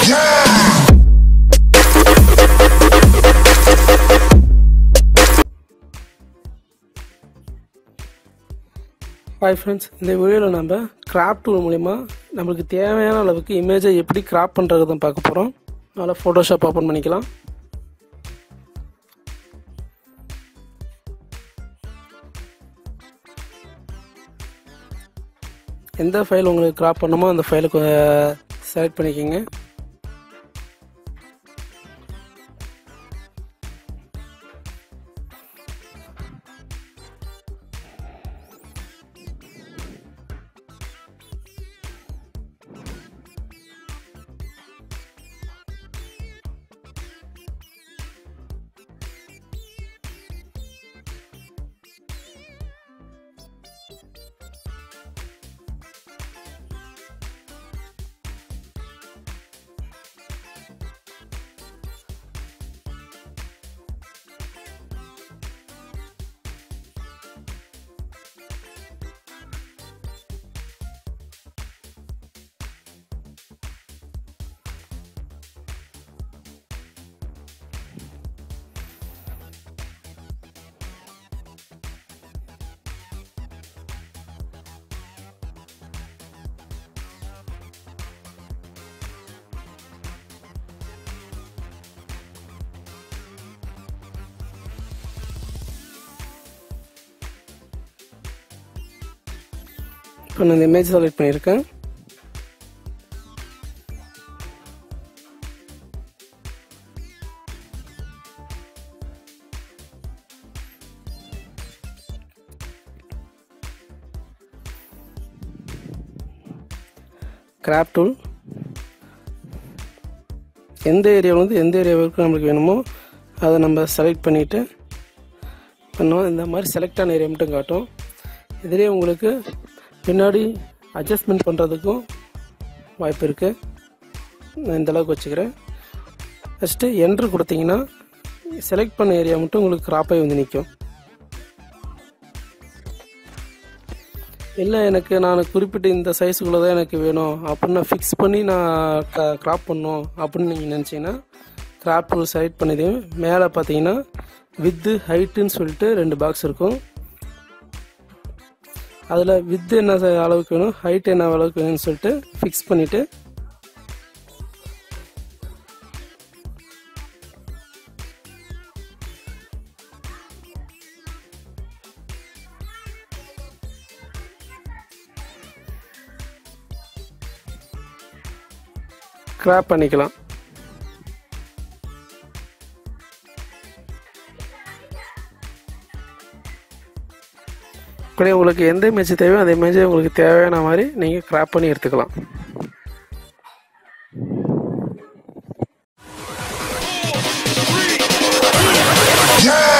Hi friends இந்த வீடியோவில் நம்ம கிராப் டூல் மூலிமா நம்மளுக்கு தேவையான அளவுக்கு இமேஜை எப்படி கிராப் பண்ணுறது தான் பார்க்க போகிறோம் அதனால் ஃபோட்டோஷாப் ஓப்பன் பண்ணிக்கலாம் எந்த ஃபைல் உங்களுக்கு கிராப் பண்ணுமோ அந்த ஃபைலுக்கு செலக்ட் பண்ணிக்கோங்க இப்போ நான் இந்த இமேஜ் செலக்ட் பண்ணியிருக்கேன் கிராப் டூல் எந்த ஏரியாவிலேருந்து எந்த ஏரியாவுக்கு நம்மளுக்கு வேணுமோ அதை நம்ம செலக்ட் பண்ணிவிட்டு பண்ணுவோம் இந்த மாதிரி செலக்ட் ஆன ஏரியா மட்டும் காட்டும் இதிலே உங்களுக்கு பின்னாடி அட்ஜஸ்ட்மெண்ட் பண்ணுறதுக்கும் வாய்ப்பு இருக்குது நான் இந்த அளவுக்கு வச்சுக்கிறேன் ஃபஸ்ட்டு என்ட்ரு கொடுத்தீங்கன்னா செலக்ட் பண்ண ஏரியா மட்டும் உங்களுக்கு கிராப்பாகி வந்து நிற்கும் இல்லை எனக்கு நான் குறிப்பிட்ட இந்த சைஸுக்குள்ளே தான் எனக்கு வேணும் அப்படின்னு நான் ஃபிக்ஸ் பண்ணி நான் கிராப் பண்ணணும் அப்படின்னு நீங்கள் நினச்சிங்கன்னா கிராப் டூல் செலக்ட் பண்ணிதையும் மேலே பார்த்தீங்கன்னா வித்து ஹைட்டுன்னு சொல்லிட்டு ரெண்டு பாக்ஸ் இருக்கும் அதில் வித்து என்ன அளவுக்கு வேணும் ஹைட் என்ன அளவுக்கு வேணும்னு சொல்லிட்டு ஃபிக்ஸ் பண்ணிவிட்டு கிராப் பண்ணிக்கலாம் இப்படி உங்களுக்கு எந்த இமேஜ் தேவையோ அந்த இமேஜை உங்களுக்கு தேவையான மாதிரி நீங்கள் கிராப் பண்ணி எடுத்துக்கலாம் Yeah!